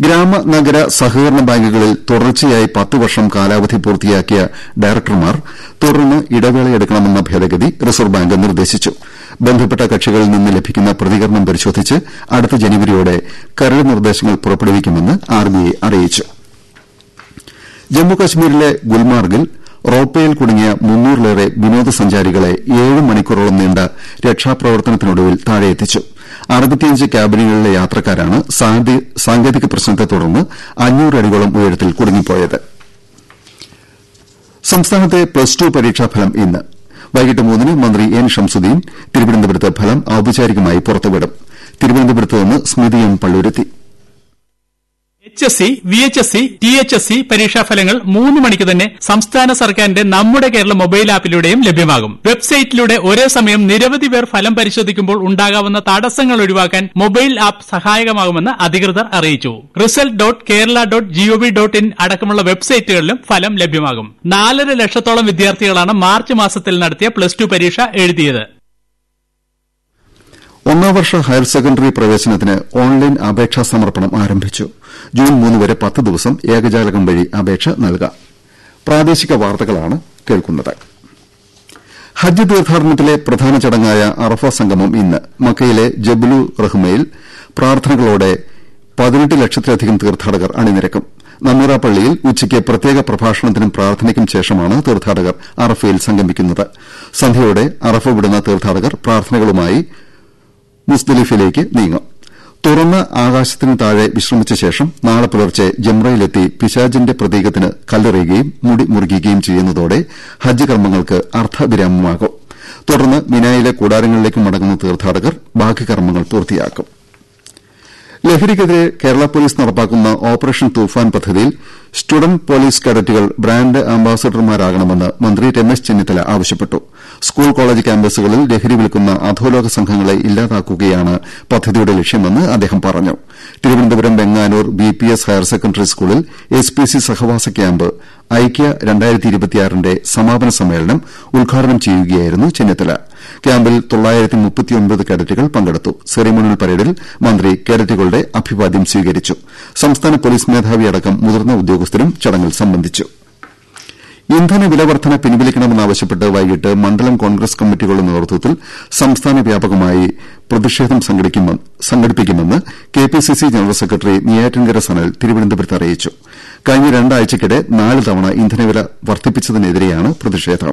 ഗ്രാമ നഗര സഹകരണ ബാങ്കുകളിൽ തുടർച്ചയായി പത്ത് വർഷം കാലാവധി പൂർത്തിയാക്കിയ ഡയറക്ടർമാർ തുടർന്ന് ഇടവേളയെടുക്കണമെന്ന ഭേദഗതി റിസർവ് ബാങ്ക് നിർദ്ദേശിച്ചു ബന്ധപ്പെട്ട കക്ഷികളിൽ നിന്ന് ലഭിക്കുന്ന പ്രതികരണം പരിശോധിച്ച് അടുത്ത ജനുവരിയോടെ കരട് നിർദ്ദേശങ്ങൾ പുറപ്പെടുവിക്കുമെന്ന് ആർബിഐ അറിയിച്ചു ജമ്മുകശ്മീരിലെ ഗുൽമാർഗിൽ റോപ്പയിൽ കുടുങ്ങിയ മുന്നൂറിലേറെ വിനോദസഞ്ചാരികളെ ഏഴ് മണിക്കൂറോളം നീണ്ട രക്ഷാപ്രവർത്തനത്തിനൊടുവിൽ താഴെയെത്തിച്ചു അറുപത്തിയഞ്ച് ക്യാബിനുകളിലെ യാത്രക്കാരാണ് സാങ്കേതിക പ്രശ്നത്തെ തുടർന്ന് അഞ്ഞൂറ് അടിയോളം ഉയരത്തിൽ കുടുങ്ങിപ്പോയത് സംസ്ഥാനത്തെ പ്ലസ് ടു പരീക്ഷാഫലം ഇന്ന് വൈകിട്ട് മൂന്നിന് മന്ത്രി എൻ ഷംസുദ്ദീൻ തിരുവനന്തപുരത്ത് ഫലം ഔപചാരികമായി പുറത്തുവിടും തിരുവനന്തപുരത്ത് നിന്ന് Smithi M Palluruthy H S C V H S C T H S C പരീക്ഷാഫലങ്ങൾ മൂന്ന് മണിക്ക് തന്നെ സംസ്ഥാന സർക്കാരിന്റെ നമ്മുടെ കേരള മൊബൈൽ ആപ്പിലൂടെയും ലഭ്യമാകും വെബ്സൈറ്റിലൂടെ ഒരേ സമയം നിരവധി പേർ ഫലം പരിശോധിക്കുമ്പോൾ ഉണ്ടാകാവുന്ന തടസ്സങ്ങൾ ഒഴിവാക്കാൻ മൊബൈൽ ആപ്പ് സഹായകമാകുമെന്ന് അധികൃതർ അറിയിച്ചു result dot Kerala dot GOV dot in അടക്കമുള്ള വെബ്സൈറ്റുകളിലും ഫലം ലഭ്യമാകും നാലര ലക്ഷത്തോളം വിദ്യാർത്ഥികളാണ് മാർച്ച് മാസത്തിൽ നടത്തിയ പ്ലസ് ടു പരീക്ഷ എഴുതിയത് ഒന്നാം വർഷ ഹയർ സെക്കൻഡറി പ്രവേശനത്തിന് ഓൺലൈൻ അപേക്ഷാ സമർപ്പണം ആരംഭിച്ചു ജൂൺ മൂന്ന് വരെ പത്ത് ദിവസം ഏകജാലകം വഴി അപേക്ഷ നൽകാം പ്രാദേശിക വാർത്തകളാണ് കേൾക്കുന്നത് ഹജ്ജ് തീർത്ഥാടനത്തിലെ പ്രധാന ചടങ്ങായ അറഫ സംഗമം ഇന്ന് മക്കയിലെ ജബുലു റഹ്മയിൽ പ്രാർത്ഥനകളോടെ പതിനെട്ട് ലക്ഷത്തിലധികം തീർത്ഥാടകർ അണിനിരക്കും നമീറ പള്ളിയിൽ ഉച്ചയ്ക്ക് പ്രത്യേക പ്രഭാഷണത്തിനും പ്രാർത്ഥനയ്ക്കും ശേഷമാണ് തീർത്ഥാടകർ അറഫയിൽ സംഗമിക്കുന്നത് സന്ധ്യയോടെ അറഫ വിടുന്ന തീർത്ഥാടകർ പ്രാർത്ഥനകളുമായി മുസ്ദലിഫിലേക്ക് നീങ്ങും തുറന്ന ആകാശത്തിന് താഴെ വിശ്രമിച്ച ശേഷം നാളെ പുലർച്ചെ ജംറയിലെത്തി പിശാജിന്റെ പ്രതീകത്തിന് കല്ലെറിയുകയും മുടി മുറിക്കുകയും ചെയ്യുന്നതോടെ ഹജ്ജ് കർമ്മങ്ങൾക്ക് അർത്ഥവിരാമമാകും തുടർന്ന് മിനായിലെ കൂടാരങ്ങളിലേക്ക് മടങ്ങുന്ന തീർത്ഥാടകർ ബാക്കി കർമ്മങ്ങൾ പൂർത്തിയാക്കും ലഹരിക്കെതിരെ കേരള പോലീസ് നടപ്പാക്കുന്ന ഓപ്പറേഷൻ തൂഫാൻ പദ്ധതിയിൽ സ്റ്റുഡന്റ് പോലീസ് കേഡറ്റുകൾ ബ്രാൻഡ് അംബാസഡർമാരാകണമെന്ന് മന്ത്രി രമേശ് ചെന്നിത്തല ആവശ്യപ്പെട്ടു സ്കൂൾ കോളേജ് ക്യാമ്പസുകളിൽ ലഹരി വിൽക്കുന്ന അധോലോക സംഘങ്ങളെ ഇല്ലാതാക്കുകയാണ് പദ്ധതിയുടെ ലക്ഷ്യമെന്ന് അദ്ദേഹം പറഞ്ഞു Thiruvananthapuram Venganoor B P S higher secondary സ്കൂളിൽ എസ് പി സി സഹവാസ ക്യാമ്പ് ഐക്യ ന്റെ സമാപന സമ്മേളനം ഉദ്ഘാടനം ചെയ്യുകയായിരുന്നു ചെന്നിത്തല ക്യാമ്പിൽ കേഡറ്റുകൾ പങ്കെടുത്തു സെറിമോണിയൽ പരേഡിൽ മന്ത്രി കേഡറ്റുകളുടെ അഭിവാദ്യം സ്വീകരിച്ചു സംസ്ഥാന പോലീസ് മേധാവിയടക്കം മുതിർന്ന ഉദ്യോഗസ്ഥരും ചടങ്ങിൽ സംബന്ധിച്ചു ഇന്ധന വിലവർദ്ധന പിൻവലിക്കണമെന്നാവശ്യപ്പെട്ട് വൈകിട്ട് മണ്ഡലം കോൺഗ്രസ് കമ്മിറ്റികളുടെ നേതൃത്വത്തിൽ സംസ്ഥാന വ്യാപകമായി പ്രതിഷേധം സംഘടിപ്പിക്കുമെന്ന് KPCC general secretary Neyyattinkara Sanal തിരുവനന്തപുരത്ത് അറിയിച്ചു കഴിഞ്ഞ രണ്ടാഴ്ചയ്ക്കിടെ നാല് തവണ ഇന്ധനവില വർദ്ധിപ്പിച്ചതിനെതിരെയാണ് പ്രതിഷേധം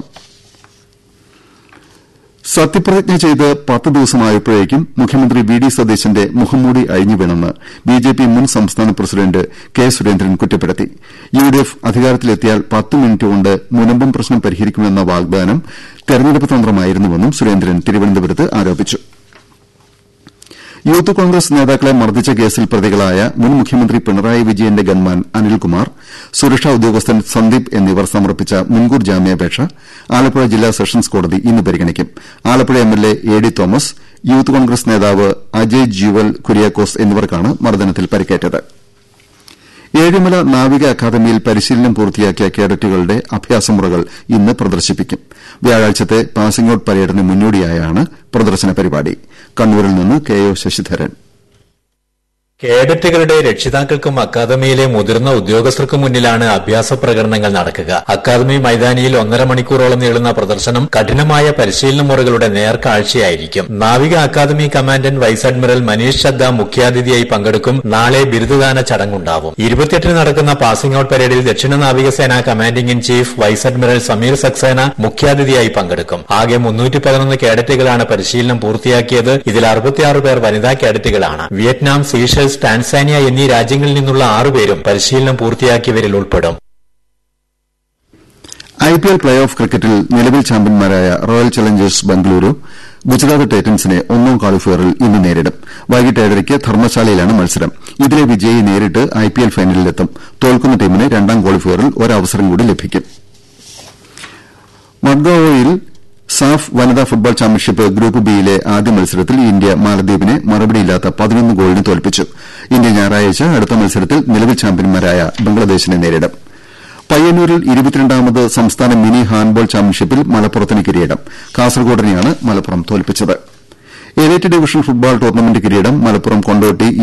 സത്യപ്രതിജ്ഞ ചെയ്ത് പത്ത് ദിവസമായപ്പോഴേക്കും മുഖ്യമന്ത്രി വി ഡി സതീശന്റെ മുഖംമൂടി അഴിഞ്ഞുവീണെന്ന് ബിജെപി മുൻ സംസ്ഥാന പ്രസിഡന്റ് കെ സുരേന്ദ്രൻ കുറ്റപ്പെടുത്തി യുഡിഎഫ് അധികാരത്തിലെത്തിയാൽ പത്ത് മിനിറ്റ് കൊണ്ട് മുനമ്പം പ്രശ്നം പരിഹരിക്കുമെന്ന വാഗ്ദാനം തെരഞ്ഞെടുപ്പ് തന്ത്രമായിരുന്നുവെന്നും സുരേന്ദ്രൻ തിരുവനന്തപുരത്ത് ആരോപിച്ചു യൂത്ത് കോൺഗ്രസ് നേതാക്കളെ മർദ്ദിച്ച കേസിൽ പ്രതികളായ മുൻ മുഖ്യമന്ത്രി പിണറായി വിജയന്റെ ഗൺമാൻ അനിൽകുമാർ സുരക്ഷാ ഉദ്യോഗസ്ഥൻ സന്ദീപ് എന്നിവർ സമർപ്പിച്ച മുൻകൂർ ജാമ്യാപേക്ഷ ആലപ്പുഴ ജില്ലാ സെഷൻസ് കോടതി ഇന്ന് പരിഗണിക്കും Alappuzha MLA A D Thomas youth Congress നേതാവ് അജയ് ജ്യുവൽ കുര്യാക്കോസ് എന്നിവർക്കാണ് മർദ്ദനത്തിൽ പരിക്കേറ്റത് ഏഴിമല നാവിക അക്കാദമിയിൽ പരിശീലനം പൂർത്തിയാക്കിയ കേഡറ്റുകളുടെ അഭ്യാസമുറകൾ ഇന്ന് പ്രദർശിപ്പിക്കും വ്യാഴാഴ്ചത്തെ പാസിംഗ് ഔട്ട് പരേഡിന് മുന്നോടിയായാണ് പ്രദർശന പരിപാടി കണ്ണൂരിൽ നിന്ന് കെ ഒ ശശിധരൻ കേഡറ്റുകളുടെ രക്ഷിതാക്കൾക്കും അക്കാദമിയിലെ മുതിർന്ന ഉദ്യോഗസ്ഥർക്കും മുന്നിലാണ് അഭ്യാസ പ്രകടനങ്ങൾ നടക്കുക അക്കാദമി മൈതാനിയിൽ ഒന്നര മണിക്കൂറോളം നീളുന്ന പ്രദർശനം കഠിനമായ പരിശീലന മുറകളുടെ നേർക്കാഴ്ചയായിരിക്കും നാവിക academy commandant vice admiral Manish Chadha മുഖ്യാതിഥിയായി പങ്കെടുക്കും നാളെ ബിരുദദാന ചടങ്ങുണ്ടാവും ഇരുപത്തിയെട്ടിന് നടക്കുന്ന പാസിംഗ് ഔട്ട് പരേഡിൽ ദക്ഷിണ നാവികസേന commanding in chief vice admiral Sameer Saxena മുഖ്യാതിഥിയായി പങ്കെടുക്കും ആകെ മുന്നൂറ്റി പതിനൊന്ന് കേഡറ്റുകളാണ് പരിശീലനം പൂർത്തിയാക്കിയത് ഇതിൽ അറുപത്തിയാറ് പേർ വനിതാ കേഡറ്റുകളാണ് വിയറ്റ്നാം സീഷൽസ് ടാൻസാനിയ എന്നീ രാജ്യങ്ങളിൽ നിന്നുള്ള ആറുപേരും പരിശീലനം പൂർത്തിയാക്കിയവരിൽ ഉൾപ്പെടും ഐപിഎൽ പ്ലേ ഓഫ് ക്രിക്കറ്റിൽ നിലവിൽ ചാമ്പ്യന്മാരായ റോയൽ ചലഞ്ചേഴ്സ് ബംഗളൂരു ഗുജറാത്ത് ടൈറ്റൻസിനെ ഒന്നാം ക്വാളിഫയറിൽ ഇന്ന് നേരിടും വൈകിട്ട് ഏഴരയ്ക്ക് ധർമ്മശാലയിലാണ് മത്സരം ഇതിലെ വിജയി നേരിട്ട് ഐപിഎൽ ഫൈനലിലെത്തും തോൽക്കുന്ന ടീമിന് രണ്ടാം ക്വാളിഫയറിൽ ഒരവസരം കൂടി ലഭിക്കും മഡ്ഗാവോയിൽ സാഫ് വനിതാ ഫുട്ബോൾ ചാമ്പ്യൻഷിപ്പ് ഗ്രൂപ്പ് ബിയിലെ ആദ്യ മത്സരത്തിൽ ഇന്ത്യ മാലദ്വീപിനെ മറുപടിയില്ലാത്ത പതിനൊന്ന് ഗോളിന് തോൽപ്പിച്ചു ഇന്ത്യ ഞായറാഴ്ച അടുത്ത മത്സരത്തിൽ നിലവിൽ ചാമ്പ്യന്മാരായ ബംഗ്ലാദേശിനെ നേരിടും പയ്യന്നൂരിൽ ഇരുപത്തിരണ്ടാമത് സംസ്ഥാന മിനി ഹാൻഡ്ബോൾ ചാമ്പ്യൻഷിപ്പിൽ മലപ്പുറത്തിന് കിരീടം കാസർകോടിനെയാണ് മലപ്പുറം തോൽപ്പിച്ചത് എലൈറ്റ് ഡിവിഷൻ ഫുട്ബോൾ ടൂർണമെന്റ് കിരീടം മലപ്പുറം കൊണ്ടോട്ടി ഇ